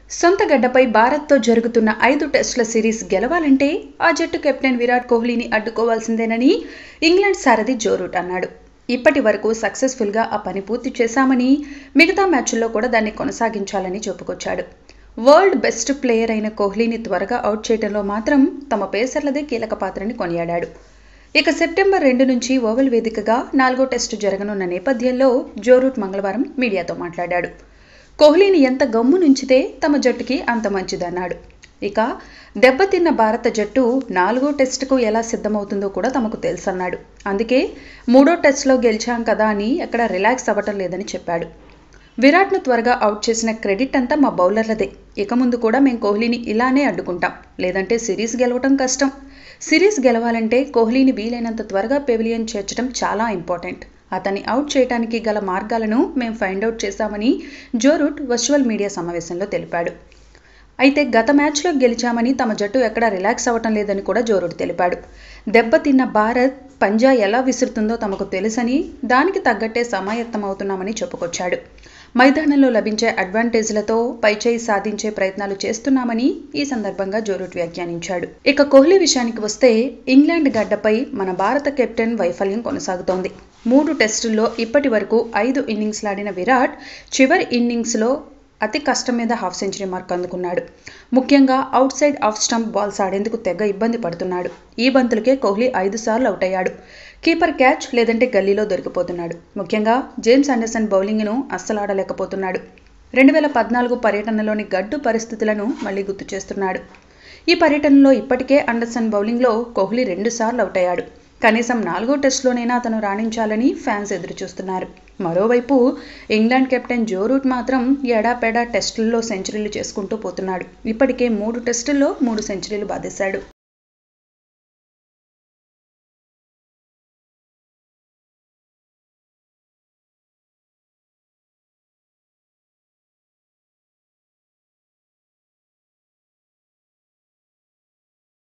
సొంత గడ్డపై భారత్తో జరుగుతున్న ఐదు టెస్టుల సిరీస్ గెలవాలంటే ఆ జట్టు కెప్టెన్ విరాట్ కోహ్లీని అడ్డుకోవాల్సిందేనని ఇంగ్లాండ్ సారథి జో రూట్ అన్నాడు ఇప్పటి వరకు సక్సెస్ఫుల్గా ఆ పని పూర్తి చేశామని మిగతా మ్యాచ్ల్లో కూడా దాన్ని కొనసాగించాలని చెప్పుకొచ్చాడు వరల్డ్ బెస్ట్ ప్లేయర్ అయిన కోహ్లీని త్వరగా అవుట్ చేయడంలో మాత్రం తమ పేసర్లదే కీలక పాత్రని కొనియాడాడు ఇక సెప్టెంబర్ రెండు నుంచి ఓవెల్ వేదికగా నాలుగో టెస్టు జరగనున్న నేపథ్యంలో జో రూట్ మంగళవారం మీడియాతో మాట్లాడాడు కోహ్లీని ఎంత గమ్ము నుంచితే తమ జట్టుకి అంత మంచిదన్నాడు ఇక దెబ్బతిన్న భారత జట్టు నాలుగో టెస్టుకు ఎలా సిద్ధమవుతుందో కూడా తమకు తెలుసన్నాడు అందుకే మూడో టెస్ట్లో గెలిచాం కదా అని ఎక్కడ రిలాక్స్ అవ్వటం లేదని చెప్పాడు విరాట్ను త్వరగా అవుట్ చేసిన క్రెడిట్ అంతా మా బౌలర్లదే ఇక ముందు కూడా మేము కోహ్లీని ఇలానే అడ్డుకుంటాం లేదంటే సిరీస్ గెలవటం కష్టం సిరీస్ గెలవాలంటే కోహ్లీని వీలైనంత త్వరగా పెవిలియన్ చేర్చడం చాలా ఇంపార్టెంట్ అతన్ని అవుట్ చేయడానికి గల మార్గాలను మేము ఫైండ్ అవుట్ చేశామని జోరూట్ వర్చువల్ మీడియా సమావేశంలో తెలిపాడు అయితే గత మ్యాచ్లో గెలిచామని తమ జట్టు ఎక్కడా రిలాక్స్ అవ్వటం లేదని కూడా జోరుడు తెలిపాడు దెబ్బతిన్న భారత్ పంజా ఎలా విసురుతుందో తమకు తెలుసని దానికి తగ్గట్టే సమాయత్తమవుతున్నామని చెప్పుకొచ్చాడు మైదానంలో లభించే అడ్వాంటేజ్లతో పైచేయి సాధించే ప్రయత్నాలు చేస్తున్నామని ఈ సందర్భంగా జోరూట్ వ్యాఖ్యానించాడు ఇక కోహ్లీ విషయానికి వస్తే ఇంగ్లాండ్ గడ్డపై మన భారత కెప్టెన్ వైఫల్యం కొనసాగుతోంది మూడు టెస్టుల్లో ఇప్పటి వరకు ఐదు ఇన్నింగ్స్లాడిన విరాట్ చివరి ఇన్నింగ్స్లో అతి కష్టం మీద హాఫ్ సెంచరీ మార్క్ అందుకున్నాడు ముఖ్యంగా outside off stump balls ఆడేందుకు తెగ ఇబ్బంది పడుతున్నాడు ఈ బంతులకే కోహ్లీ ఐదు సార్లు అవుట్ అయ్యాడు కీపర్ క్యాచ్ లేదంటే గల్లీలో దొరికిపోతున్నాడు ముఖ్యంగా జేమ్స్ అండర్సన్ బౌలింగ్ను అస్సలు ఆడలేకపోతున్నాడు రెండు వేల పద్నాలుగు పర్యటనలోని గడ్డు పరిస్థితులను మళ్లీ గుర్తు చేస్తున్నాడు ఈ పర్యటనలో ఇప్పటికే అండర్సన్ బౌలింగ్లో కోహ్లీ రెండుసార్లు అవుట్ అయ్యాడు కనీసం నాలుగో టెస్టులోనైనా అతను రాణించాలని ఫ్యాన్స్ ఎదురుచూస్తున్నారు మరోవైపు ఇంగ్లాండ్ కెప్టెన్ జో రూట్ మాత్రం ఎడాపెడా టెస్టుల్లో సెంచరీలు చేసుకుంటూ పోతున్నాడు ఇప్పటికే మూడు టెస్టుల్లో మూడు సెంచరీలు బాధేశాడు